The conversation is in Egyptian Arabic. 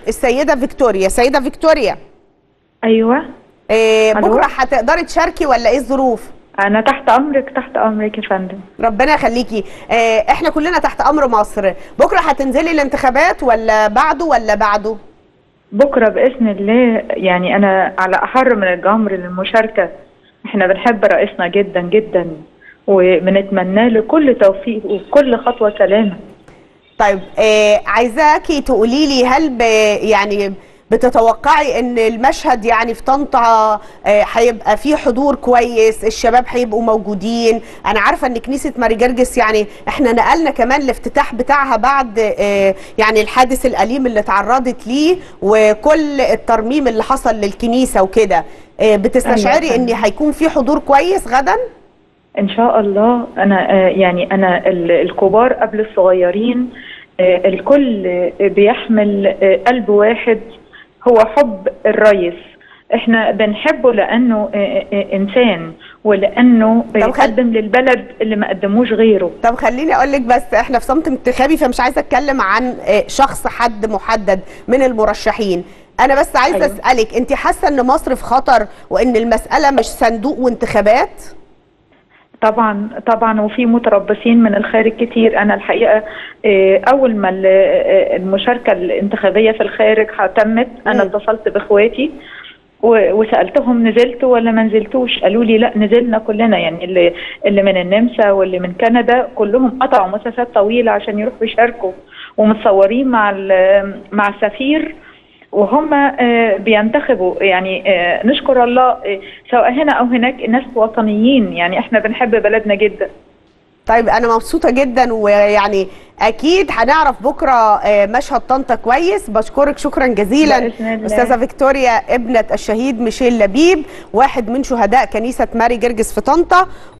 السيده فيكتوريا سيده فيكتوريا ايوه آه، ألو؟ بكره هتقدري تشاركي ولا ايه الظروف انا تحت امرك تحت امرك يا فندم ربنا يخليكي آه، احنا كلنا تحت امر مصر بكره هتنزلي الانتخابات ولا بعده ولا بعده بكره باذن الله يعني انا على احر من الجمر للمشاركه احنا بنحب رئيسنا جدا جدا وبنتمنى له كل توفيق وكل خطوه سلامه طيب آه عايزاكي تقولي لي هل ب يعني بتتوقعي ان المشهد يعني في طنطا آه، هيبقى فيه حضور كويس الشباب هيبقوا موجودين انا عارفه ان كنيسه ماري جرجس يعني احنا نقلنا كمان الافتتاح بتاعها بعد آه، يعني الحادث الاليم اللي تعرضت ليه وكل الترميم اللي حصل للكنيسه وكده آه، بتستشعري أيوة. ان هيكون في حضور كويس غدا ان شاء الله انا آه، يعني انا ال- الكبار قبل الصغيرين آه، الكل آه، بيحمل آه، قلب واحد هو حب الريس احنا بنحبه لانه آه، آه، انسان ولانه طب خل- قدم للبلد اللي ما قدموش غيره طب خليني اقول لك بس احنا في صمت انتخابي فمش عايزه اتكلم عن آه، شخص حد محدد من المرشحين انا بس عايزه أيوة. اسالك انت حاسه ان مصر في خطر وان المساله مش صندوق وانتخابات طبعا طبعا وفي متربصين من الخارج كتير انا الحقيقه آه، اول ما ال- آه، المشاركه الانتخابيه في الخارج تمت انا مم. اتصلت باخواتي و- وسالتهم نزلتوا ولا ما نزلتوش قالوا لي لا نزلنا كلنا يعني اللي اللي من النمسا واللي من كندا كلهم قطعوا مسافات طويله عشان يروحوا يشاركوا ومتصورين مع ال- مع السفير وهم آه، بينتخبوا يعني آه، نشكر الله آه، سواء هنا او هناك الناس وطنيين يعني احنا بنحب بلدنا جدا طيب انا مبسوطه جدا ويعني اكيد هنعرف بكره آه، مشهد طنطا كويس بشكرك شكرا جزيلا بإذن الله. استاذه فيكتوريا ابنه الشهيد ميشيل لبيب واحد من شهداء كنيسه ماري جرجس في طنطا